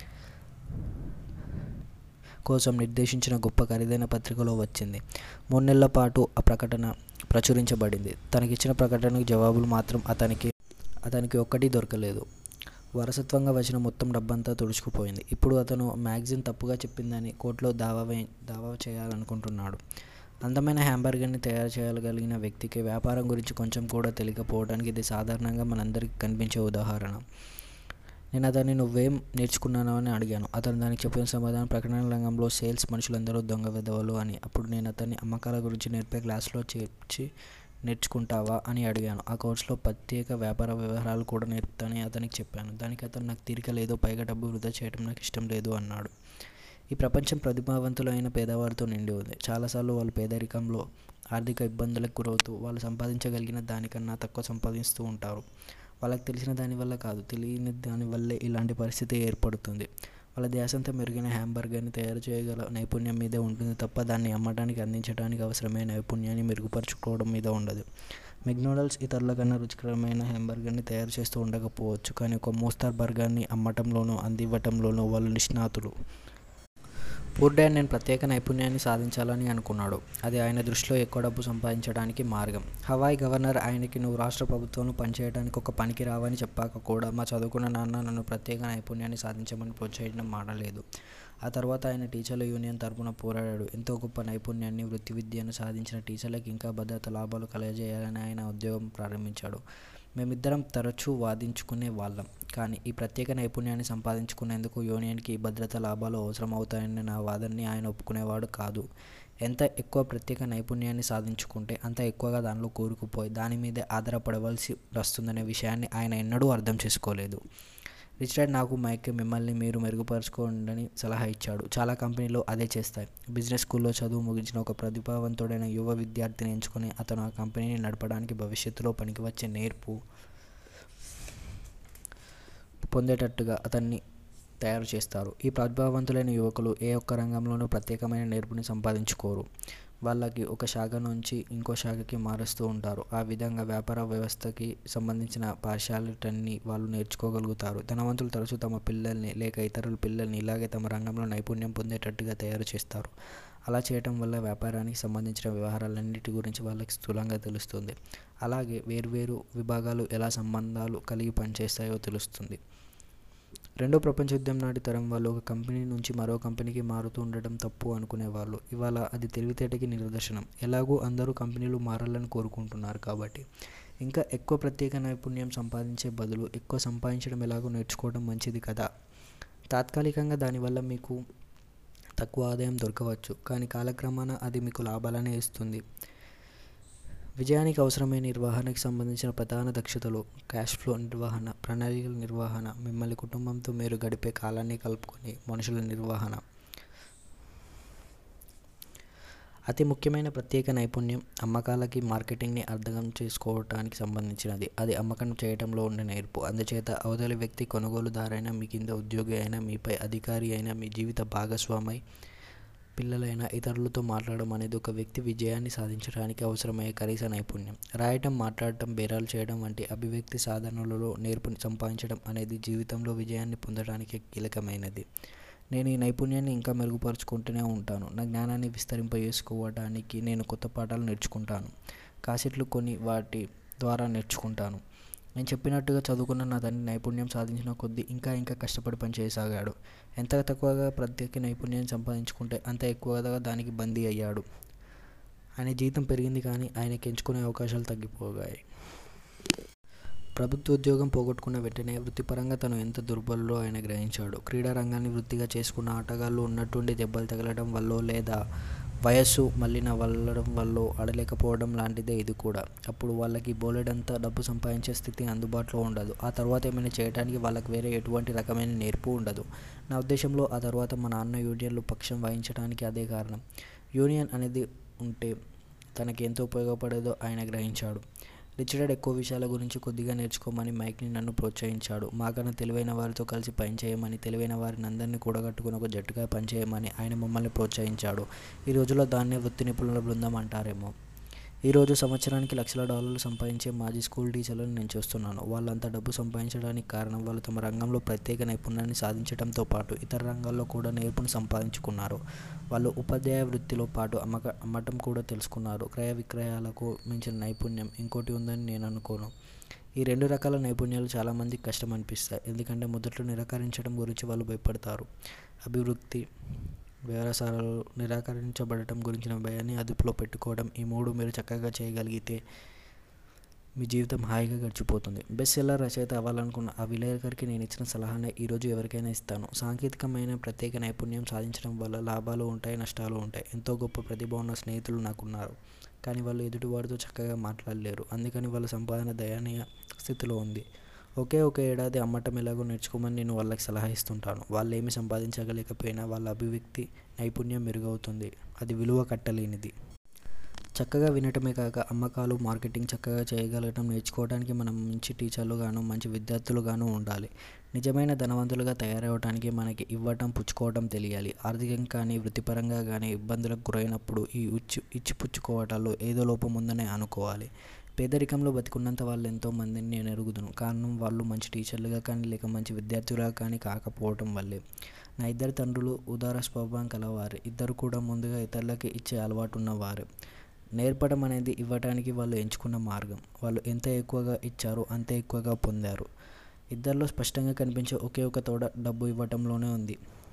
కోసం నిర్దేశించిన గొప్ప ఖరీదైన పత్రికలో వచ్చింది మూడు నెలల పాటు ఆ ప్రకటన ప్రచురించబడింది తనకిచ్చిన ప్రకటనకు జవాబులు మాత్రం అతనికి అతనికి ఒక్కటి దొరకలేదు వారసత్వంగా వచ్చిన మొత్తం డబ్బంతా తుడుచుకుపోయింది ఇప్పుడు అతను మ్యాగజిన్ తప్పుగా చెప్పిందని కోర్టులో దావా వే దావా చేయాలనుకుంటున్నాడు అందమైన హ్యాంబర్గర్ని తయారు చేయగలిగిన వ్యక్తికి వ్యాపారం గురించి కొంచెం కూడా తెలియకపోవడానికి ఇది సాధారణంగా మనందరికీ కనిపించే ఉదాహరణ నేను అతన్ని నువ్వేం నేర్చుకున్నాను అని అడిగాను అతను దానికి చెప్పిన సమాధానం ప్రకటన రంగంలో సేల్స్ మనుషులందరూ దొంగ విధవలు అని అప్పుడు నేను అతన్ని అమ్మకాల గురించి నేర్పే క్లాస్లో చేర్చి నేర్చుకుంటావా అని అడిగాను ఆ కోర్సులో ప్రత్యేక వ్యాపార వ్యవహారాలు కూడా నేర్పుతానని అతనికి చెప్పాను దానికి అతను నాకు తీరిక లేదు పైగా డబ్బు వృధా చేయడం నాకు ఇష్టం లేదు అన్నాడు ఈ ప్రపంచం ప్రతిభావంతులైన పేదవారితో నిండి ఉంది చాలాసార్లు వాళ్ళు పేదరికంలో ఆర్థిక ఇబ్బందులకు గురవుతూ వాళ్ళు సంపాదించగలిగిన దానికన్నా తక్కువ సంపాదిస్తూ ఉంటారు వాళ్ళకి తెలిసిన దానివల్ల కాదు తెలియని దానివల్లే ఇలాంటి పరిస్థితి ఏర్పడుతుంది వాళ్ళ ధ్యాసంతా మెరుగైన హ్యాంబర్గర్ని తయారు చేయగల నైపుణ్యం మీదే ఉంటుంది తప్ప దాన్ని అమ్మడానికి అందించడానికి అవసరమైన నైపుణ్యాన్ని మెరుగుపరుచుకోవడం మీద ఉండదు మెక్డొనాల్డ్స్ ఇతరుల కన్నా రుచికరమైన హ్యాంబర్గర్ని తయారు చేస్తూ ఉండకపోవచ్చు కానీ ఒక మోస్తార్ బర్గర్ని అమ్మటంలోనూ అందివ్వటంలోనూ వాళ్ళు నిష్ణాతులు పూర్ డాడ్ నేను ప్రత్యేక నైపుణ్యాన్ని సాధించాలని అనుకున్నాడు అది ఆయన దృష్టిలో ఎక్కువ డబ్బు సంపాదించడానికి మార్గం హవాయి గవర్నర్ ఆయనకి నువ్వు రాష్ట్ర ప్రభుత్వంలో పనిచేయడానికి ఒక పనికి రావని చెప్పాక కూడా మా చదువుకున్న నాన్న నన్ను ప్రత్యేక నైపుణ్యాన్ని సాధించమని ప్రోత్సహించడం మానలేదు ఆ తర్వాత ఆయన టీచర్ల యూనియన్ తరపున పోరాడాడు ఎంతో గొప్ప నైపుణ్యాన్ని వృత్తి విద్యను సాధించిన టీచర్లకు ఇంకా భద్రత లాభాలు కలగజేయాలని ఆయన ఉద్యోగం ప్రారంభించాడు మేమిద్దరం తరచూ వాదించుకునే వాళ్ళం కానీ ఈ ప్రత్యేక నైపుణ్యాన్ని సంపాదించుకునేందుకు యూనియన్కి భద్రత లాభాలు అవసరం అవుతాయని నా వాదనని ఆయన ఒప్పుకునేవాడు కాదు ఎంత ఎక్కువ ప్రత్యేక నైపుణ్యాన్ని సాధించుకుంటే అంత ఎక్కువగా దానిలో కూరుకుపోయి దాని మీదే ఆధారపడవలసి వస్తుందనే విషయాన్ని ఆయన ఎన్నడూ అర్థం చేసుకోలేదు రిచర్డ్ నాకు మైక్ మిమ్మల్ని మీరు మెరుగుపరచుకోండి సలహా ఇచ్చాడు చాలా కంపెనీలు అదే చేస్తాయి బిజినెస్ స్కూల్లో చదువు ముగించిన ఒక ప్రతిభావంతుడైన యువ విద్యార్థిని ఎంచుకొని అతను ఆ కంపెనీని నడపడానికి భవిష్యత్తులో పనికి వచ్చే నేర్పు పొందేటట్టుగా అతన్ని తయారు చేస్తారు ఈ ప్రతిభావంతులైన యువకులు ఏ ఒక్క రంగంలోనూ ప్రత్యేకమైన నేర్పుని సంపాదించుకోరు వాళ్ళకి ఒక శాఖ నుంచి ఇంకో శాఖకి మారుస్తూ ఉంటారు ఆ విధంగా వ్యాపార వ్యవస్థకి సంబంధించిన పాఠశాలటన్ని వాళ్ళు నేర్చుకోగలుగుతారు ధనవంతులు తరచూ తమ పిల్లల్ని లేక ఇతరుల పిల్లల్ని ఇలాగే తమ రంగంలో నైపుణ్యం పొందేటట్టుగా తయారు చేస్తారు అలా చేయటం వల్ల వ్యాపారానికి సంబంధించిన వ్యవహారాలన్నిటి గురించి వాళ్ళకి స్థూలంగా తెలుస్తుంది అలాగే వేర్వేరు విభాగాలు ఎలా సంబంధాలు కలిగి పనిచేస్తాయో తెలుస్తుంది రెండో ప్రపంచ యుద్ధం నాటి తరం వాళ్ళు ఒక కంపెనీ నుంచి మరో కంపెనీకి మారుతూ ఉండటం తప్పు అనుకునేవాళ్ళు ఇవాళ అది తెలివితేటకి నిదర్శనం ఎలాగూ అందరూ కంపెనీలు మారాలని కోరుకుంటున్నారు కాబట్టి ఇంకా ఎక్కువ ప్రత్యేక నైపుణ్యం సంపాదించే బదులు ఎక్కువ సంపాదించడం ఎలాగో నేర్చుకోవడం మంచిది కదా తాత్కాలికంగా దానివల్ల మీకు తక్కువ ఆదాయం దొరకవచ్చు కానీ కాలక్రమాన అది మీకు లాభాలనే ఇస్తుంది విజయానికి అవసరమైన నిర్వహణకి సంబంధించిన ప్రధాన దక్షతలు క్యాష్ ఫ్లో నిర్వహణ ప్రణాళికల నిర్వహణ మిమ్మల్ని కుటుంబంతో మీరు గడిపే కాలాన్ని కలుపుకొని మనుషుల నిర్వహణ అతి ముఖ్యమైన ప్రత్యేక నైపుణ్యం అమ్మకాలకి మార్కెటింగ్ని అర్థం చేసుకోవటానికి సంబంధించినది అది అమ్మకం చేయడంలో ఉండే నేర్పు అందుచేత అవతలి వ్యక్తి కొనుగోలుదారైన మీ కింద ఉద్యోగి అయినా మీపై అధికారి అయినా మీ జీవిత భాగస్వామై పిల్లలైన ఇతరులతో మాట్లాడడం అనేది ఒక వ్యక్తి విజయాన్ని సాధించడానికి అవసరమయ్యే కనీస నైపుణ్యం రాయటం మాట్లాడటం బేరాలు చేయడం వంటి అభివ్యక్తి సాధనలలో నేర్పుని సంపాదించడం అనేది జీవితంలో విజయాన్ని పొందడానికి కీలకమైనది నేను ఈ నైపుణ్యాన్ని ఇంకా మెరుగుపరుచుకుంటూనే ఉంటాను నా జ్ఞానాన్ని విస్తరింపజేసుకోవడానికి నేను కొత్త పాఠాలు నేర్చుకుంటాను కాసెట్లు కొని వాటి ద్వారా నేర్చుకుంటాను నేను చెప్పినట్టుగా చదువుకున్న నా తండ్రి నైపుణ్యం సాధించిన కొద్దీ ఇంకా ఇంకా కష్టపడి పనిచేయసాగాడు ఎంత తక్కువగా ప్రత్యేక నైపుణ్యాన్ని సంపాదించుకుంటే అంత ఎక్కువగా దానికి బందీ అయ్యాడు ఆయన జీతం పెరిగింది కానీ ఆయనకి ఎంచుకునే అవకాశాలు తగ్గిపోయాయి ప్రభుత్వ ఉద్యోగం పోగొట్టుకున్న వెంటనే వృత్తిపరంగా తను ఎంత దుర్బలో ఆయన గ్రహించాడు క్రీడా రంగాన్ని వృత్తిగా చేసుకున్న ఆటగాళ్ళు ఉన్నట్టుండి దెబ్బలు తగలడం వల్ల లేదా వయస్సు మళ్ళిన వల్లడం వల్ల ఆడలేకపోవడం లాంటిదే ఇది కూడా అప్పుడు వాళ్ళకి బోలెడంత డబ్బు సంపాదించే స్థితి అందుబాటులో ఉండదు ఆ తర్వాత ఏమైనా చేయడానికి వాళ్ళకి వేరే ఎటువంటి రకమైన నేర్పు ఉండదు నా ఉద్దేశంలో ఆ తర్వాత మా నాన్న యూనియన్లు పక్షం వహించడానికి అదే కారణం యూనియన్ అనేది ఉంటే తనకి ఎంతో ఉపయోగపడేదో ఆయన గ్రహించాడు రిచర్డ్ ఎక్కువ విషయాల గురించి కొద్దిగా నేర్చుకోమని మైక్ని నన్ను ప్రోత్సహించాడు మాకన్నా తెలివైన వారితో కలిసి పనిచేయమని తెలివైన వారిని అందరినీ కూడగట్టుకుని ఒక జట్టుగా పనిచేయమని ఆయన మమ్మల్ని ప్రోత్సహించాడు ఈ రోజుల్లో దాన్నే వృత్తి నిపుణుల బృందం అంటారేమో ఈరోజు సంవత్సరానికి లక్షల డాలర్లు సంపాదించే మాజీ స్కూల్ టీచర్లను నేను చూస్తున్నాను వాళ్ళంతా డబ్బు సంపాదించడానికి కారణం వాళ్ళు తమ రంగంలో ప్రత్యేక నైపుణ్యాన్ని సాధించడంతో పాటు ఇతర రంగాల్లో కూడా నేర్పును సంపాదించుకున్నారు వాళ్ళు ఉపాధ్యాయ వృత్తిలో పాటు అమ్మక అమ్మటం కూడా తెలుసుకున్నారు క్రయ విక్రయాలకు మించిన నైపుణ్యం ఇంకోటి ఉందని నేను అనుకోను ఈ రెండు రకాల నైపుణ్యాలు చాలామందికి కష్టం అనిపిస్తాయి ఎందుకంటే మొదట్లో నిరాకరించడం గురించి వాళ్ళు భయపడతారు అభివృద్ధి వ్యవసాయాలు నిరాకరించబడటం గురించిన భయాన్ని అదుపులో పెట్టుకోవడం ఈ మూడు మీరు చక్కగా చేయగలిగితే మీ జీవితం హాయిగా గడిచిపోతుంది బెస్ట్ సెల్లర్ రచయిత అవ్వాలనుకున్న ఆ విలేకరికి నేను ఇచ్చిన సలహానే ఈరోజు ఎవరికైనా ఇస్తాను సాంకేతికమైన ప్రత్యేక నైపుణ్యం సాధించడం వల్ల లాభాలు ఉంటాయి నష్టాలు ఉంటాయి ఎంతో గొప్ప ప్రతిభ ఉన్న స్నేహితులు నాకున్నారు కానీ వాళ్ళు ఎదుటివారితో చక్కగా మాట్లాడలేరు అందుకని వాళ్ళ సంపాదన దయనీయ స్థితిలో ఉంది ఒకే ఒక ఏడాది అమ్మటం ఎలాగో నేర్చుకోమని నేను వాళ్ళకి సలహా ఇస్తుంటాను వాళ్ళు ఏమి సంపాదించగలేకపోయినా వాళ్ళ అభివ్యక్తి నైపుణ్యం మెరుగవుతుంది అది విలువ కట్టలేనిది చక్కగా వినటమే కాక అమ్మకాలు మార్కెటింగ్ చక్కగా చేయగలగడం నేర్చుకోవడానికి మనం మంచి టీచర్లుగాను మంచి విద్యార్థులుగాను ఉండాలి నిజమైన ధనవంతులుగా తయారవడానికి మనకి ఇవ్వటం పుచ్చుకోవటం తెలియాలి ఆర్థికంగా కానీ వృత్తిపరంగా కానీ ఇబ్బందులకు గురైనప్పుడు ఈ ఉచ్చి ఇచ్చి పుచ్చుకోవటాల్లో ఏదో లోపం ఉందనే అనుకోవాలి పేదరికంలో బతికున్నంత వాళ్ళు ఎంతో మందిని నేను ఎరుగుదును కారణం వాళ్ళు మంచి టీచర్లుగా కానీ లేక మంచి విద్యార్థులుగా కానీ కాకపోవటం వల్లే నా ఇద్దరు తండ్రులు ఉదార స్వభావం కలవారు ఇద్దరు కూడా ముందుగా ఇతరులకి ఇచ్చే అలవాటు ఉన్నవారు నేర్పడం అనేది ఇవ్వడానికి వాళ్ళు ఎంచుకున్న మార్గం వాళ్ళు ఎంత ఎక్కువగా ఇచ్చారో అంతే ఎక్కువగా పొందారు ఇద్దరిలో స్పష్టంగా కనిపించే ఒకే ఒక తోడ డబ్బు ఇవ్వటంలోనే ఉంది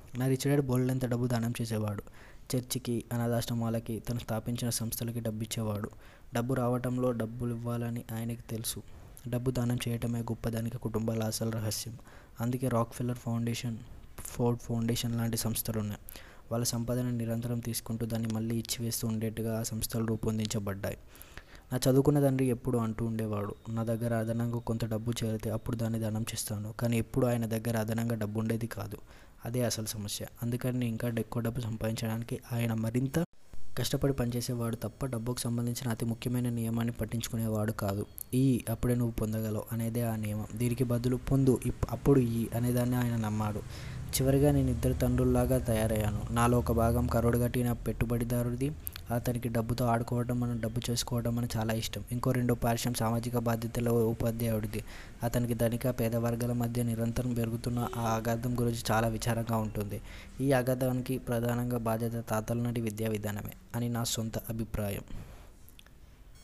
నా రిచ్ డాడ్ బోల్డెంత డబ్బు దానం చేసేవాడు చర్చికి అనాథాశ్రమాలకి తను స్థాపించిన సంస్థలకి డబ్బు ఇచ్చేవాడు డబ్బు రావటంలో డబ్బులు ఇవ్వాలని ఆయనకి తెలుసు డబ్బు దానం చేయటమే గొప్పదానికి కుటుంబాల అసలు రహస్యం అందుకే Rockefeller foundation Ford foundation లాంటి సంస్థలు ఉన్నాయి వాళ్ళ సంపాదన నిరంతరం తీసుకుంటూ దాన్ని మళ్ళీ ఇచ్చివేస్తూ ఉండేట్టుగా ఆ సంస్థలు రూపొందించబడ్డాయి నా చదువుకున్న తండ్రి ఎప్పుడు అంటూ ఉండేవాడు నా దగ్గర అదనంగా కొంత డబ్బు చేరితే అప్పుడు దాన్ని దానం చేస్తాను కానీ ఎప్పుడు ఆయన దగ్గర అదనంగా డబ్బు ఉండేది కాదు అదే అసలు సమస్య అందుకని ఇంకా ఎక్కువ డబ్బు సంపాదించడానికి ఆయన మరింత కష్టపడి పనిచేసేవాడు తప్ప డబ్బుకు సంబంధించిన అతి ముఖ్యమైన నియమాన్ని పట్టించుకునేవాడు కాదు ఈ అప్పుడే నువ్వు పొందగలవు అనేదే ఆ నియమం దీనికి బదులు పొందు ఇప్ అప్పుడు ఈ అనేదాన్ని ఆయన నమ్మాడు చివరిగా నేను ఇద్దరు తండ్రుల్లాగా తయారయ్యాను నాలో ఒక భాగం కరోడు కట్టిన పెట్టుబడిదారుడిది అతనికి డబ్బుతో ఆడుకోవడం మనం డబ్బు చేసుకోవడం అని చాలా ఇష్టం ఇంకో రెండో పార్శ్వం సామాజిక బాధ్యతల ఉపాధ్యాయుడిది అతనికి ధనిక పేద వర్గాల మధ్య నిరంతరం పెరుగుతున్న ఆ అగాధం గురించి చాలా విచారంగా ఉంటుంది ఈ అగాధానికి ప్రధానంగా బాధ్యత తాతల నాటి విద్యా విధానమే అని నా సొంత అభిప్రాయం